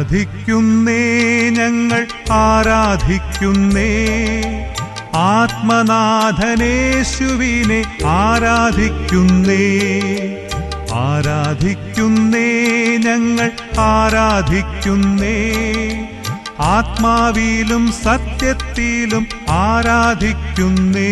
ആരാധിക്കുന്നേ ഞങ്ങൾ ആരാധിക്കുന്നേ ആത്മനാഥനേശുവിനെ ആരാധിക്കുന്നേ ആരാധിക്കുന്നേ ഞങ്ങൾ ആരാധിക്കുന്നേ ആത്മാവിലും സത്യത്തിലും ആരാധിക്കുന്നേ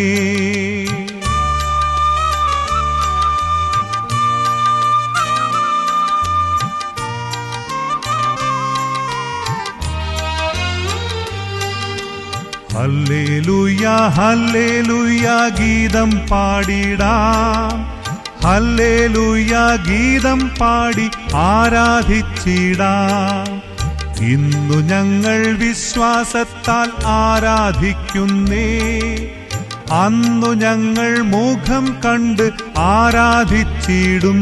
ഹല്ലേലൂയ ഹല്ലേലൂയ ഗീതം പാടിടാം ഹല്ലേലൂയ ഗീതം പാടി ആരാധിച്ചിടാം ഇന്നു ഞങ്ങൾ വിശ്വാസത്താൽ ആരാധിക്കുന്നേ അന്നു ഞങ്ങൾ മുഖം കണ്ട് ആരാധിച്ചിടും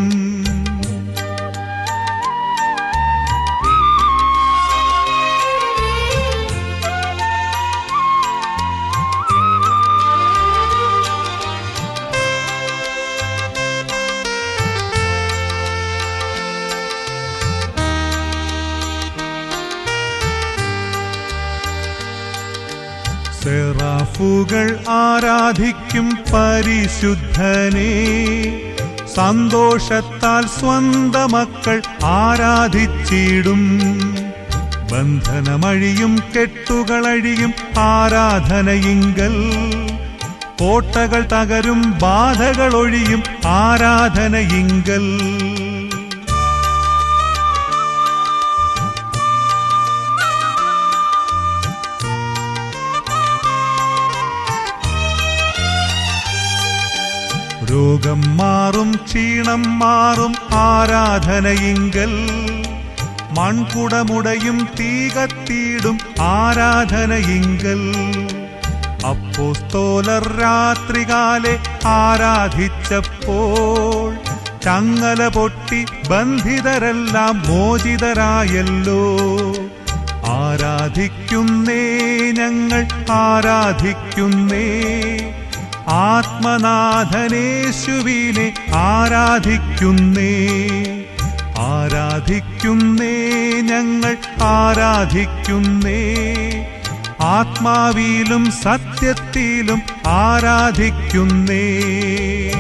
സെറാഫുകൾ ആരാധിക്കും പരിശുദ്ധനെ സന്തോഷത്താൽ സ്വന്ത മക്കൾ ആരാധിച്ചിടും ബന്ധനമഴിയും കെട്ടുകളഴിയും ആരാധനയിങ്കൽ കോട്ടകൾ തകരും ബാധകൾ ഒഴിയും ആരാധനയിങ്കൽ രോഗം മാറും ക്ഷീണം മാറും ആരാധനയിങ്കൽ മൺകുടമുടയും തീകത്തീടും ആരാധനയിങ്കൽ അപ്പോസ്തോലർ രാത്രികാലെ ആരാധിച്ചപ്പോൾ ചങ്ങല പൊട്ടി ബന്ധിതരെല്ലാം മോചിതരായല്ലോ ആരാധിക്കുന്നേ ഞങ്ങൾ ആരാധിക്കുന്നേ ആത്മനാഥനേശുവിനെ ആരാധിക്കുന്നേ ആരാധിക്കുന്നേ ഞങ്ങൾ ആരാധിക്കുന്നേ ആത്മാവിലും സത്യത്തിലും ആരാധിക്കുന്നേ